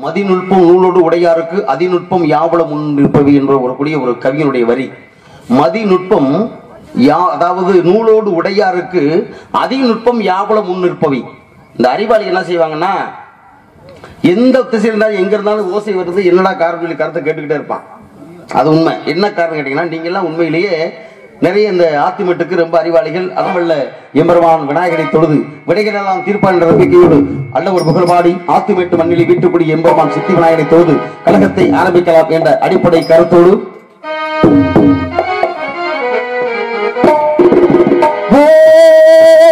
மதிநுட்பம் நூலோடு உடையாருக்கு அதிநுட்பம் யாவல முன் நிற்பவி என்ற ஒரு கூடிய ஒரு கவியனுடைய வரி மதிநுட்பம் யா அதாவது நூலோடு உடையாருக்கு அதிநுட்பம் யாவல முன் நிற்பவி இந்த அறிவாளி என்ன செய்வாங்கன்னா எந்த திசை இருந்தாலும் எங்க இருந்தாலும் ஓசை வருது என்னடா காரணம் சொல்லி கருத்தை கேட்டுக்கிட்டே இருப்பான் அது உண்மை என்ன காரணம் கேட்டீங்கன்னா நீங்க எல்லாம் உண்மையிலேயே நிறைய இந்த ஆத்திமெட்டுக்கு ரொம்ப அறிவாளிகள் அதுமல்ல எம்பெருமான் விநாயகரை தொழுது விடைகளெல்லாம் தீர்ப்பான் என்ற நம்பிக்கையோடு அல்ல ஒரு புகழ் பாடி ஆத்துமெட்டு மண்ணிலே வீட்டுப்படி எம்பெருமான் சித்தி விநாயகரை தொழுது கழகத்தை ஆரம்பிக்கலாம் என்ற அடிப்படை கருத்தோடு ஓ